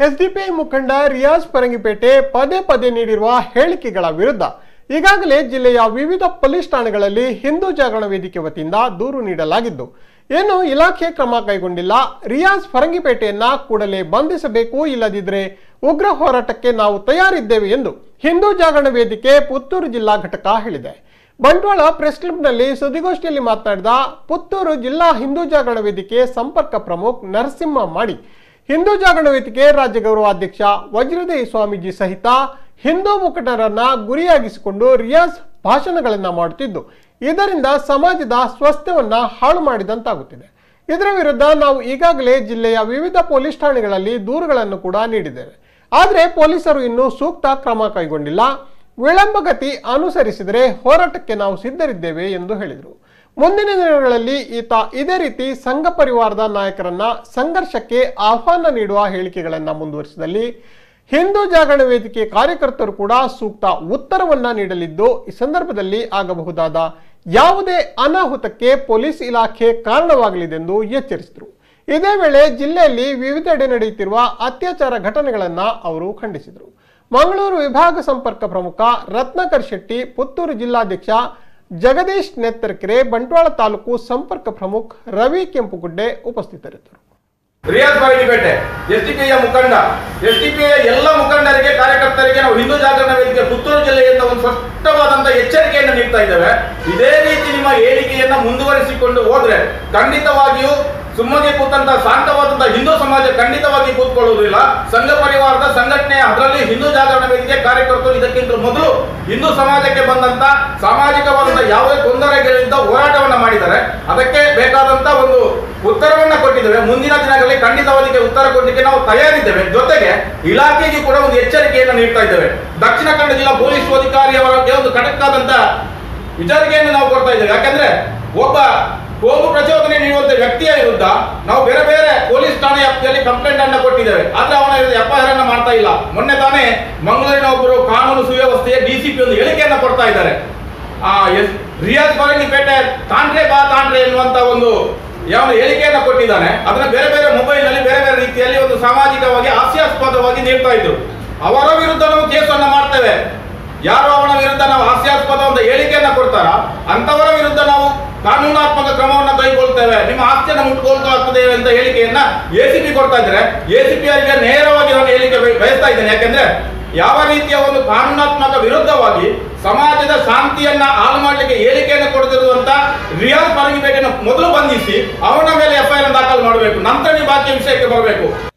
SDPI ಮುಖಂಡ ರಿಯಾಜ್ ಪರಂಗಿಪೇಟೆ ಪದೇ ಪದೇ ನೀಡಿರುವ ಹೇಳಿಕೆಗಳ ವಿರುದ್ಧ ಈಗಾಗಲೇ ಜಿಲ್ಲೆಯ ವಿವಿಧ ಪೊಲೀಸ್ ಠಾಣೆಗಳಲ್ಲಿ ಹಿಂದೂ ಜಾಗರಣ ವೇದಿಕೆ ವತಿಯಿಂದ ದೂರು ನೀಡಲಾಗಿದ್ದು ಏನು ಇಲಾಖೆ ಕ್ರಮ ಕೈಗೊಂಡಿಲ್ಲ ರಿಯಾಜ್ ಫರಂಗಿಪೇಟೆಯನ್ನ ಕೂಡಲೇ ಬಂಧಿಸಬೇಕು ಇಲ್ಲದಿದ್ದರೆ ಉಗ್ರ ಹೋರಾಟಕ್ಕೆ ನಾವು ತಯಾರಿದ್ದೇವೆ ಎಂದು ಹಿಂದೂ ಜಾಗರಣ ವೇದಿಕೆ ಪುತ್ತೂರು ಜಿಲ್ಲಾ ಘಟಕ ಹೇಳಿದೆ ಬಂಟ್ವಾಳ ಪ್ರೆಸ್ ಕ್ಲಬ್ನಲ್ಲಿ ಸುದ್ದಿಗೋಷ್ಠಿಯಲ್ಲಿ ಮಾತನಾಡಿದ ಪುತ್ತೂರು ಜಿಲ್ಲಾ ಹಿಂದೂ ಜಾಗರಣ ವೇದಿಕೆ ಸಂಪರ್ಕ ಪ್ರಮುಖ್ ನರಸಿಂಹ ಮಾಡಿ ಹಿಂದೂ ಜಾಗರಣ ವೇದಿಕೆ ರಾಜ್ಯ ಗೌರವಾಧ್ಯಕ್ಷ ವಜ್ರದೇವಿ ಸ್ವಾಮೀಜಿ ಸಹಿತ ಹಿಂದೂ ಮುಖಂಡರನ್ನ ಗುರಿಯಾಗಿಸಿಕೊಂಡು ರಿಯಾಜ್ ಭಾಷಣಗಳನ್ನ ಮಾಡುತ್ತಿದ್ದು ಇದರಿಂದ ಸಮಾಜದ ಸ್ವಾಸ್ಥ್ಯವನ್ನ ಹಾಳು ಮಾಡಿದಂತಾಗುತ್ತಿದೆ ಇದರ ವಿರುದ್ಧ ನಾವು ಈಗಾಗಲೇ ಜಿಲ್ಲೆಯ ವಿವಿಧ ಪೊಲೀಸ್ ಠಾಣೆಗಳಲ್ಲಿ ದೂರುಗಳನ್ನು ಕೂಡ ನೀಡಿದ್ದೇವೆ ಆದರೆ ಪೊಲೀಸರು ಇನ್ನೂ ಸೂಕ್ತ ಕ್ರಮ ಕೈಗೊಂಡಿಲ್ಲ ವಿಳಂಬಗತಿ ಅನುಸರಿಸಿದರೆ ಹೋರಾಟಕ್ಕೆ ನಾವು ಸಿದ್ಧರಿದ್ದೇವೆ ಎಂದು ಹೇಳಿದರು ಮುಂದಿನ ದಿನಗಳಲ್ಲಿ ಈತ ಇದೇ ರೀತಿ ಸಂಘ ಪರಿವಾರದ ನಾಯಕರನ್ನ ಸಂಘರ್ಷಕ್ಕೆ ಆಹ್ವಾನ ನೀಡುವ ಹೇಳಿಕೆಗಳನ್ನ ಮುಂದುವರಿಸಿದಲ್ಲಿ ಹಿಂದೂ ಜಾಗರಣ ವೇದಿಕೆ ಕಾರ್ಯಕರ್ತರು ಕೂಡ ಸೂಕ್ತ ಉತ್ತರವನ್ನ ನೀಡಲಿದ್ದು ಈ ಸಂದರ್ಭದಲ್ಲಿ ಆಗಬಹುದಾದ ಯಾವುದೇ ಅನಾಹುತಕ್ಕೆ ಪೊಲೀಸ್ ಇಲಾಖೆ ಕಾರಣವಾಗಲಿದೆಂದು ಎಚ್ಚರಿಸಿದರು ಇದೇ ವೇಳೆ ಜಿಲ್ಲೆಯಲ್ಲಿ ವಿವಿಧೆಡೆ ನಡೆಯುತ್ತಿರುವ ಅತ್ಯಾಚಾರ ಘಟನೆಗಳನ್ನ ಅವರು ಖಂಡಿಸಿದರು ಮಂಗಳೂರು ವಿಭಾಗ ಸಂಪರ್ಕ ಪ್ರಮುಖ ರತ್ನಾಕರ್ ಶೆಟ್ಟಿ ಪುತ್ತೂರು ಜಿಲ್ಲಾಧ್ಯಕ್ಷ ಜಗದೀಶ್ ನೆತ್ತರಕೆರೆ ಬಂಟ್ವಾಳ ತಾಲೂಕು ಸಂಪರ್ಕ ಪ್ರಮುಖ್ ರವಿ ಕೆಂಪುಗುಡ್ಡೆ ಉಪಸ್ಥಿತರಿದ್ದರು ರಿಯಾಜ್ ಬಾಯಿಪೇಟೆ ಎಸ್ಡಿಪಿಯ ಮುಖಂಡ ಎಸ್ಡಿಪಿಯ ಎಲ್ಲ ಮುಖಂಡರಿಗೆ ಕಾರ್ಯಕರ್ತರಿಗೆ ನಾವು ಹಿಂದೂ ಜಾಗರಣ ವೇದಿಕೆ ಪುತ್ತೂರು ಜಿಲ್ಲೆಯಿಂದ ಒಂದು ಸ್ಪಷ್ಟವಾದಂತಹ ಎಚ್ಚರಿಕೆಯನ್ನು ನೀಡ್ತಾ ಇದ್ದೇವೆ ಇದೇ ರೀತಿ ನಿಮ್ಮ ಹೇಳಿಕೆಯನ್ನ ಮುಂದುವರಿಸಿಕೊಂಡು ಹೋದ್ರೆ ಖಂಡಿತವಾಗಿಯೂ ಸುಮ್ಮನೆ ಕೂತಂತ ಶಾಂತವಾದಂತಹ ಹಿಂದೂ ಸಮಾಜ ಖಂಡಿತವಾಗಿ ಕೂತ್ಕೊಳ್ಳುವುದಿಲ್ಲ ಸಂಘ ಪರಿವಾರದ ಸಂಘಟನೆ ಅದರಲ್ಲಿ ಹಿಂದೂ ಜಾಗರಣ ವೇದಿಕೆ ಕಾರ್ಯಕರ್ತರು ಇದಕ್ಕಿಂತ ಮೊದಲು ಹಿಂದೂ ಸಮಾಜಕ್ಕೆ ಬಂದಂತ ಸಾಮಾಜಿಕವಾದಂತಹ ಯಾವುದೇ ತೊಂದರೆಗಳಿಂದ ಹೋರಾಟವನ್ನ ಮಾಡಿದ್ದಾರೆ ಅದಕ್ಕೆ ಬೇಕಾದಂತ ಒಂದು ಉತ್ತರವನ್ನ ಕೊಟ್ಟಿದ್ದೇವೆ ಮುಂದಿನ ದಿನಗಳಲ್ಲಿ ಖಂಡಿತವಾಗಿ ಉತ್ತರ ಕೊಡಲಿಕ್ಕೆ ನಾವು ತಯಾರಿದ್ದೇವೆ ಜೊತೆಗೆ ಇಲಾಖೆಗೆ ಕೂಡ ಒಂದು ಎಚ್ಚರಿಕೆಯನ್ನು ನೀಡ್ತಾ ಇದ್ದೇವೆ ದಕ್ಷಿಣ ಕನ್ನಡ ಜಿಲ್ಲಾ ಪೊಲೀಸ್ ಅಧಿಕಾರಿಯವರಿಗೆ ಒಂದು ಖಡಕ್ ಆದಂತ ವಿಚಾರಿಕೆಯನ್ನು ನಾವು ಕೊಡ್ತಾ ಇದ್ದೇವೆ ಯಾಕಂದ್ರೆ ಒಬ್ಬ ಕೋಮು ಪ್ರಚೋದನೆ ನೀಡುವಂತ ವ್ಯಕ್ತಿಯ ವಿರುದ್ಧ ನಾವು ಬೇರೆ ಬೇರೆ ಪೊಲೀಸ್ ಠಾಣೆ ವ್ಯಾಪ್ತಿಯಲ್ಲಿ ಕಂಪ್ಲೇಂಟ್ ಅನ್ನ ಕೊಟ್ಟಿದ್ದೇವೆ ಆದ್ರೆ ಅವನ ವಿರುದ್ಧ ಎಫ್ಐಆರ್ ಅನ್ನ ಮಾಡ್ತಾ ಇಲ್ಲ ಮೊನ್ನೆ ತಾನೇ ಮಂಗಳೂರಿನ ಒಬ್ಬರು ಕಾನೂನು ಸುವ್ಯವಸ್ಥೆಯ ಡಿಸಿಪಿ ಒಂದು ಹೇಳಿಕೆಯನ್ನ ಕೊಡ್ತಾ ಇದ್ದಾರೆ ಆ ಎಸ್ ರಿಯಾಜ್ ಪೇಟೆ ತಾಂಡ್ರೆ ಬಾ ತಾಂಡ್ರೆ ಎನ್ನುವಂತ ಒಂದು ಯಾವ ಹೇಳಿಕೆಯನ್ನ ಕೊಟ್ಟಿದ್ದಾನೆ ಅದನ್ನ ಬೇರೆ ಬೇರೆ ಮೊಬೈಲ್ ನಲ್ಲಿ ಬೇರೆ ಬೇರೆ ರೀತಿಯಲ್ಲಿ ಒಂದು ಸಾಮಾಜಿಕವಾಗಿ ಹಾಸ್ಯಾಸ್ಪದವಾಗಿ ನೀಡ್ತಾ ಇದ್ರು ಅವರ ವಿರುದ್ಧ ನಾವು ಕೇಸನ್ನ ಮಾಡ್ತೇವೆ ಯಾರು ಅವನ ವಿರುದ್ಧ ನಾವು ಹಾಸ್ಯಾಸ್ಪದ ಒಂದು ಹೇಳಿಕೆಯನ್ನ ಕೊಡ್ತಾರ ಅಂತವರ ವಿರುದ್ಧ ನಾವು ಕಾನೂನಾತ್ಮಕ ಕ್ರಮವನ್ನು ಕೈಗೊಳ್ತೇವೆ ನಿಮ್ಮ ಆಸ್ತಿಯನ್ನು ಮುಟ್ಕೊಳ್ತಾ ಅಂತ ಹೇಳಿಕೆಯನ್ನ ಎಸಿಪಿ ಕೊಡ್ತಾ ಇದ್ದಾರೆ ಎಸಿಪಿ ಅವರಿಗೆ ನೇರವಾಗಿ ನಾನು ಹೇಳಿಕೆ ಬಯ- ಬಯಸ್ತಾ ಇದ್ದೇನೆ ಯಾಕಂದ್ರೆ ಯಾವ ರೀತಿಯ ಒಂದು ಕಾನೂನಾತ್ಮಕ ವಿರುದ್ಧವಾಗಿ ಸಮಾಜದ ಶಾಂತಿಯನ್ನ ಹಾಳು ಮಾಡಲಿಕ್ಕೆ ಹೇಳಿಕೆಯನ್ನು ಕೊಡ್ತಿರುವಂತ ರಿಯಾಜ್ ಪರಂಗಿಪೇಟೆಯನ್ನು ಮೊದಲು ಬಂಧಿಸಿ ಅವನ ಮೇಲೆ ಎಫ್ಐಆರ್ ದಾಖಲು ಮಾಡಬೇಕು ನಂತರ ನೀವು ಬಾಕಿ ವಿಷಯಕ್ಕೆ ಬರಬೇಕು